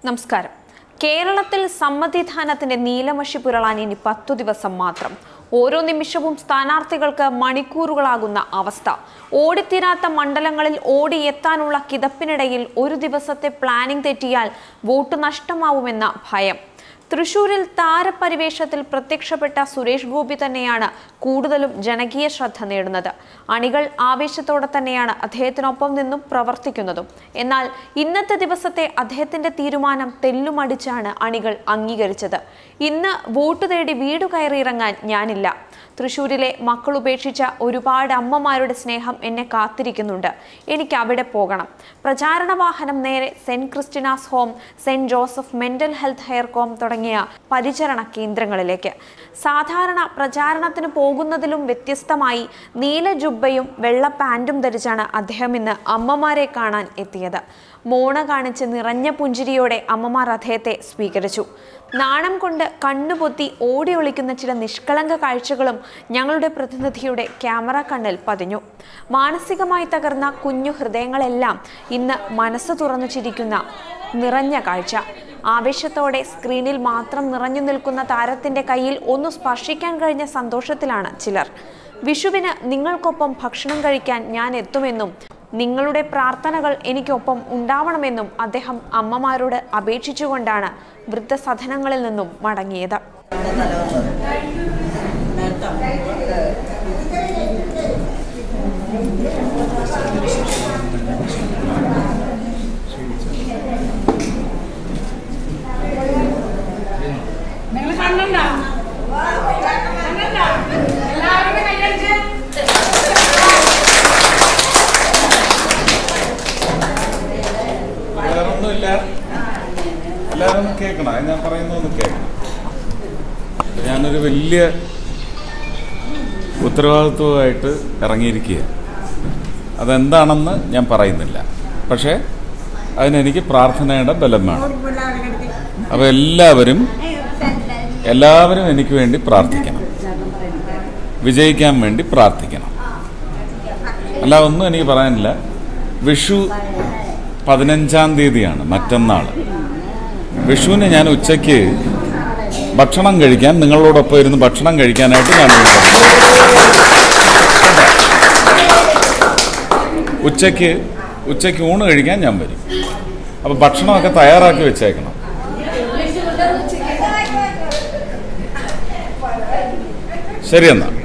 നമസ്കാരം കേരളത്തിൽ സമ്മതിദാനത്തിന്റെ നീലമഷി പുരളാൻ ഇനി പത്തു ദിവസം മാത്രം ഓരോ നിമിഷവും സ്ഥാനാർത്ഥികൾക്ക് മണിക്കൂറുകളാകുന്ന അവസ്ഥ ഓടിത്തീരാത്ത മണ്ഡലങ്ങളിൽ ഓടിയെത്താനുള്ള കിതപ്പിനിടയിൽ ഒരു ദിവസത്തെ പ്ലാനിംഗ് തെറ്റിയാൽ വോട്ട് നഷ്ടമാവുമെന്ന ഭയം തൃശൂരിൽ താരപരിവേഷത്തിൽ പ്രത്യക്ഷപ്പെട്ട സുരേഷ് ഗോപി തന്നെയാണ് കൂടുതലും ജനകീയ ശ്രദ്ധ നേടുന്നത് അണികൾ ആവേശത്തോടെ തന്നെയാണ് അദ്ദേഹത്തിനൊപ്പം നിന്നും പ്രവർത്തിക്കുന്നതും എന്നാൽ ഇന്നത്തെ ദിവസത്തെ അദ്ദേഹത്തിന്റെ തീരുമാനം തെല്ലുമടിച്ചാണ് അണികൾ അംഗീകരിച്ചത് ഇന്ന് വോട്ട് തേടി വീടു കയറിയിറങ്ങാൻ ഞാനില്ല തൃശൂരിലെ മക്കൾ ഉപേക്ഷിച്ച ഒരുപാട് അമ്മമാരുടെ സ്നേഹം എന്നെ കാത്തിരിക്കുന്നുണ്ട് എനിക്ക് അവിടെ പോകണം പ്രചാരണ വാഹനം നേരെ Saint Christina's Home Saint Joseph Mental Health Care Home തുടങ്ങിയ പരിചരണ കേന്ദ്രങ്ങളിലേക്ക് സാധാരണ പ്രചാരണത്തിന് പോകുന്നതിലും വ്യത്യസ്തമായി നീല ജുബ്ബയും വെള്ള പാൻറ്റും ധരിച്ചാണ് അദ്ദേഹം ഇന്ന് അമ്മമാരെ കാണാൻ എത്തിയത് മോണ കാണിച്ച് നിറഞ്ഞ പുഞ്ചിരിയോടെ അമ്മമാർ അദ്ദേഹത്തെ സ്വീകരിച്ചു നാണം കൊണ്ട് കണ്ണുപൊത്തി ഓടി ഒളിക്കുന്ന ചില നിഷ്കളങ്ക കാഴ്ചകളും ഞങ്ങളുടെ പ്രതിനിധിയുടെ ക്യാമറ കണ്ണിൽ പതിഞ്ഞു മാനസികമായി തകർന്ന കുഞ്ഞു ഹൃദയങ്ങളെല്ലാം ഇന്ന് മനസ്സ് തുറന്നു ചിരിക്കുന്ന നിറഞ്ഞ കാഴ്ച ആവേശത്തോടെ സ്ക്രീനിൽ മാത്രം നിറഞ്ഞു നിൽക്കുന്ന താരത്തിന്റെ കയ്യിൽ ഒന്ന് സ്പർശിക്കാൻ കഴിഞ്ഞ സന്തോഷത്തിലാണ് ചിലർ വിഷുവിന് നിങ്ങൾക്കൊപ്പം ഭക്ഷണം കഴിക്കാൻ ഞാൻ എത്തുമെന്നും നിങ്ങളുടെ പ്രാർത്ഥനകൾ എനിക്കൊപ്പം ഉണ്ടാവണമെന്നും അദ്ദേഹം അമ്മമാരോട് അപേക്ഷിച്ചുകൊണ്ടാണ് വൃദ്ധസദനങ്ങളിൽ നിന്നും മടങ്ങിയത് നിങ്ങൾ കണ്ടണ്ട കണ്ടണ്ട എല്ലാവരും കൈയടിച്ച് വേറൊന്നുമില്ല എല്ലാവരും ഒന്ന് കേൾക്കണം അത് ഞാൻ പറയുന്നതൊന്ന് കേൾക്കണം ഞാനൊരു വലിയ ഉത്തരവാദിത്വമായിട്ട് ഇറങ്ങിയിരിക്കുക അതെന്താണെന്ന് ഞാൻ പറയുന്നില്ല പക്ഷേ അതിനെനിക്ക് പ്രാർത്ഥനയുടെ ബലം വേണം അപ്പോൾ എല്ലാവരും എല്ലാവരും എനിക്ക് വേണ്ടി പ്രാർത്ഥിക്കണം വിജയിക്കാൻ വേണ്ടി പ്രാർത്ഥിക്കണം അല്ല ഒന്നും എനിക്ക് പറയാനില്ല വിഷു പതിനഞ്ചാം തീയതിയാണ് മറ്റന്നാൾ വിഷുവിന് ഞാൻ ഉച്ചയ്ക്ക് ഭക്ഷണം കഴിക്കാൻ നിങ്ങളോടൊപ്പം ഇരുന്ന് ഭക്ഷണം കഴിക്കാനായിട്ട് ഞാൻ ഇവിടെ വന്നു. ഉച്ചയ്ക്ക് ഉച്ചയ്ക്ക് ഊണ് കഴിക്കാൻ ഞാൻ വരും അപ്പോൾ ഭക്ഷണമൊക്കെ തയ്യാറാക്കി വെച്ചേക്കണം ശരിയെന്നാ